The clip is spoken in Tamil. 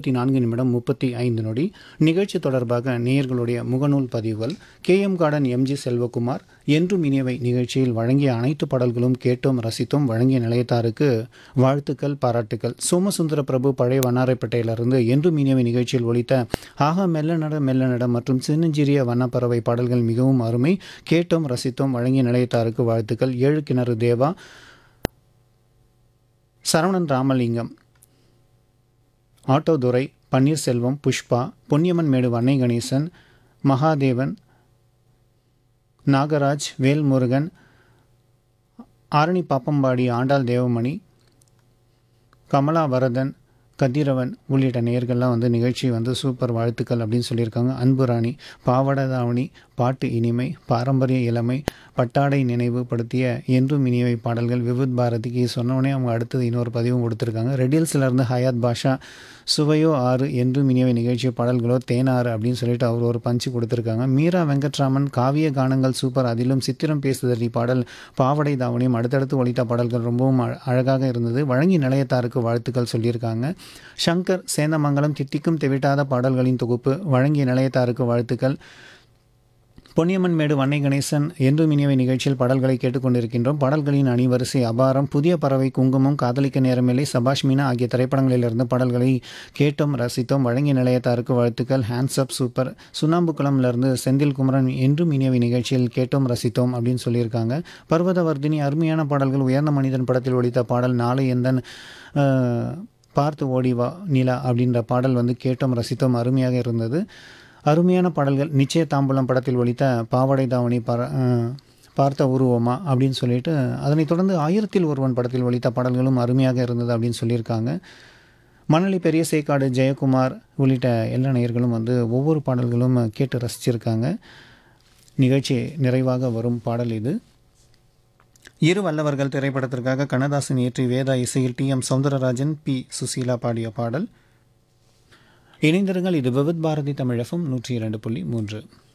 இருபத்தி நான்கு நிமிடம் முப்பத்தி ஐந்து நொடி நிகழ்ச்சி தொடர்பாக நேயர்களுடைய முகநூல் பதிவுகள் K M Garden MG Selvakumar என்றும் இனியவை நிகழ்ச்சியில் வழங்கிய அனைத்து பாடல்களும் கேட்டோம் ரசித்தோம் வழங்கிய நிலையத்தாருக்கு வாழ்த்துக்கள் பாராட்டுக்கள் சோமசுந்தர பிரபு பழைய வண்ணாரைப்பேட்டையிலிருந்து என்றும் இனியவை நிகழ்ச்சியில் ஒலித்த ஆஹா மெல்ல நட மெல்ல நட மற்றும் சின்னஞ்சிறிய வண்ணப்பறவை பாடல்கள் மிகவும் அருமை கேட்டோம் ரசித்தோம் வழங்கிய நிலையத்தாருக்கு வாழ்த்துக்கள் ஏழு கிணறு தேவா சரவணன் ராமலிங்கம் ஆட்டோதுரை பன்னீர்செல்வம் புஷ்பா பொன்னியம்மன் மேடு வன்னை கணேசன் மகாதேவன் நாகராஜ் வேல்முருகன் ஆரணி பாப்பம்பாடி ஆண்டாள் தேவமணி கமலா வரதன் கதிரவன் உள்ளிட்ட நேயர்கள்லாம் வந்து நிகழ்ச்சி வந்து சூப்பர் வாழ்த்துக்கள் அப்படின்னு சொல்லியிருக்காங்க அன்பு ராணி பாவட தாவணி பாட்டு இனிமை பாரம்பரிய இளமை பட்டாடை நினைவுபடுத்திய என்றும் இனியவை பாடல்கள் விவித் பாரதிக்கு சொன்னோடனே அவங்க அடுத்தது இன்னொரு பதிவும் கொடுத்துருக்காங்க ரெடில்ஸ்லேருந்து ஹயாத் பாஷா சுவையோ ஆறு என்றும் இனியவை நிகழ்ச்சி பாடல்களோ தேனாறு அப்படின்னு சொல்லிட்டு அவர் ஒரு பஞ்சு கொடுத்துருக்காங்க மீரா வெங்கட்ராமன் காவிய கானங்கள் சூப்பர் அதிலும் சித்திரம் பேசுதடி பாடல் பாவடை தாவணியும் அடுத்தடுத்து ஒலித்த பாடல்கள் ரொம்பவும் அழ- அழகாக இருந்தது வழங்கி நிலையத்தாருக்கு வாழ்த்துக்கள் சொல்லியிருக்காங்க சங்கர் சேந்தமங்கலம் தித்திக்கும் தெவிட்டாத பாடல்களின் தொகுப்பு வழங்கிய நிலையத்தாருக்கு வாழ்த்துக்கள் பொன்னியம்மன் மேடு வன்னை கணேசன் என்றும் இனியவை நிகழ்ச்சியில் பாடல்களை கேட்டுக்கொண்டிருக்கின்றோம் பாடல்களின் அணிவரிசை அபாரம் புதிய பறவை குங்குமம் காதலிக்க நேரமில்லை சபாஷ் மீனா ஆகிய திரைப்படங்களிலிருந்து பாடல்களை கேட்டோம் ரசித்தோம் வழங்கிய நிலையத்தாருக்கு வாழ்த்துக்கள் ஹேண்ட்ஸ் அப் சூப்பர் சுண்ணாம்புக்குளம்லேருந்து செந்தில் குமரன் என்றும் இனியவை நிகழ்ச்சியில் கேட்டோம் ரசித்தோம் அப்படின்னு சொல்லியிருக்காங்க பர்வதவர்தினி அருமையான பாடல்கள் உயர்ந்த மனிதன் படத்தில் ஒலித்த பாடல் நாளை எந்தன் அஹ், பார்த்து ஓடி வா நிலா அப்படின்ற பாடல் வந்து கேட்டோம் ரசித்தோம் அருமையாக இருந்தது அருமையான பாடல்கள் நிச்சய தாம்பூலம் படத்தில் ஒலித்த பாவாடை தாவணி பர அஹ், பார்த்த உருவமா அப்படின்னு சொல்லிட்டு அதனைத் தொடர்ந்து ஆயிரத்தில் ஒருவன் படத்தில் ஒலித்த பாடல்களும் அருமையாக இருந்தது அப்படின்னு சொல்லியிருக்காங்க மணலி பெரிய சேக்காடு ஜெயக்குமார் உள்ளிட்ட எல்லா நேயர்களும் வந்து ஒவ்வொரு பாடல்களும் கேட்டு ரசிச்சிருக்காங்க நிகழ்ச்சி நிறைவாக வரும் பாடல் இது இரு வல்லவர்கள் திரைப்படத்திற்காக கண்ணதாசன் இயற்றி வேதா இசையில் T M Soundararajan P Susheela பாடிய பாடல் இணைந்திருங்கள் இது விவித் பாரதி தமிழகம் நூற்றி இரண்டு புள்ளி மூன்று